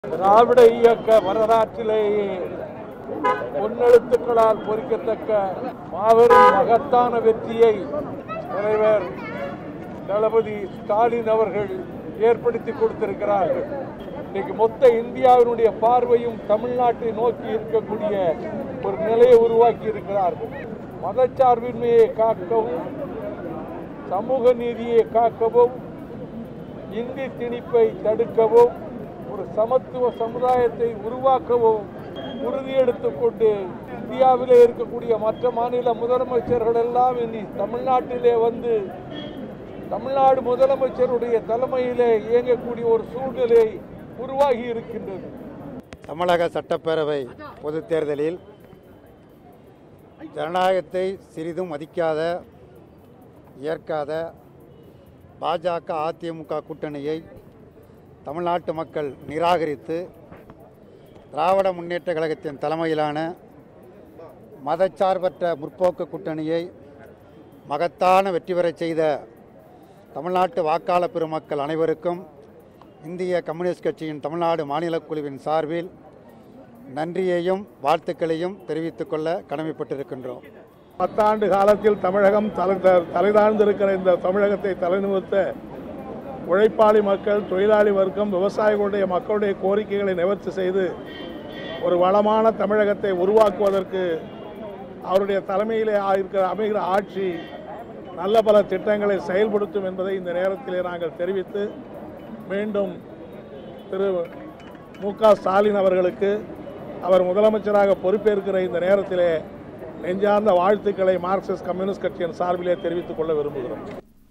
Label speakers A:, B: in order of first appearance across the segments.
A: திராவிட இயக்க வரலாற்றிலேயே பொன்னெழுத்துக்களால் பொறிக்கத்தக்க மாபெரும் மகத்தான வெற்றியை தலைவர் தளபதி ஸ்டாலின் அவர்கள் ஏற்படுத்தி கொடுத்திருக்கிறார்கள் இன்னைக்கு மொத்த இந்தியாவினுடைய பார்வையும் தமிழ்நாட்டை நோக்கி இருக்கக்கூடிய ஒரு நிலையை உருவாக்கி இருக்கிறார்கள் மதச்சார்பின்மையை காக்கவும் சமூக நீதியை காக்கவும் இந்தி திணிப்பை தடுக்கவும் ஒரு சமத்துவ சமுதாயத்தை உருவாக்கவும் உறுதியெடுத்துக் கொண்டு இந்தியாவிலே இருக்கக்கூடிய மற்ற மாநில முதலமைச்சர்கள் எல்லாம் இனி தமிழ்நாட்டிலே வந்து தமிழ்நாடு முதலமைச்சருடைய தலைமையிலே இயங்கக்கூடிய ஒரு சூழ்நிலை உருவாகி இருக்கின்றது
B: தமிழக சட்டப்பேரவை பொதுத் தேர்தலில் ஜனநாயகத்தை சிறிதும் மதிக்காத ஏற்காத பாஜக அதிமுக கூட்டணியை தமிழ்நாட்டு மக்கள் நிராகரித்து திராவிட முன்னேற்ற கழகத்தின் தலைமையிலான மதச்சார்பற்ற முற்போக்கு கூட்டணியை மகத்தான வெற்றி பெறச் செய்த தமிழ்நாட்டு வாக்காளர் பெருமக்கள் அனைவருக்கும் இந்திய கம்யூனிஸ்ட் கட்சியின் தமிழ்நாடு மாநிலக் குழுவின் சார்பில் நன்றியையும் வாழ்த்துக்களையும் தெரிவித்துக் கொள்ள கடமைப்பட்டிருக்கின்றோம்
A: பத்தாண்டு காலத்தில் தமிழகம் தலை தலைதாழ்ந்திருக்கிற இந்த தமிழகத்தை தலைநிமிர்த்த உழைப்பாளி மக்கள் தொழிலாளி வர்க்கம் விவசாயிகளுடைய மக்களுடைய கோரிக்கைகளை நிவர்த்தி செய்து ஒரு வளமான தமிழகத்தை உருவாக்குவதற்கு அவருடைய தலைமையிலே இருக்கிற அமைகிற ஆட்சி நல்ல பல திட்டங்களை செயல்படுத்தும் என்பதை இந்த நேரத்திலே நாங்கள் தெரிவித்து மீண்டும் திரு மு க ஸ்டாலின் அவர்களுக்கு அவர் முதலமைச்சராக பொறுப்பேற்கிற இந்த நேரத்திலே நெஞ்சார்ந்த வாழ்த்துக்களை மார்க்சிஸ்ட் கம்யூனிஸ்ட் கட்சியின் சார்பிலே தெரிவித்துக் கொள்ள விரும்புகிறோம்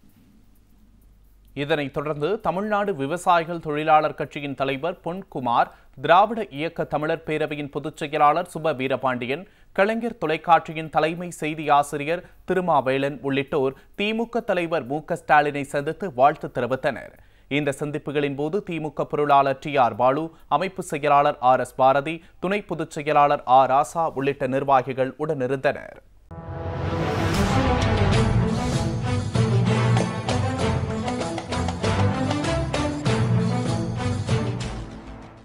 C: இதனைத் தொடர்ந்து தமிழ்நாடு விவசாயிகள் தொழிலாளர் கட்சியின் தலைவர் பொன்குமார் திராவிட இயக்க தமிழர் பேரவையின் பொதுச் செயலாளர் சுப வீரபாண்டியன் கலைஞர் தொலைக்காட்சியின் தலைமை செய்தி ஆசிரியர் திருமாவேலன் உள்ளிட்டோர் திமுக தலைவர் மு க ஸ்டாலினை சந்தித்து வாழ்த்து தெரிவித்தனர் இந்த சந்திப்புகளின் போது திமுக பொருளாளர் டி ஆர் பாலு அமைப்பு செயலாளர் ஆர் எஸ் பாரதி துணை பொதுச் செயலாளர் ஆர் ராசா உள்ளிட்ட நிர்வாகிகள் உடனிருந்தனர்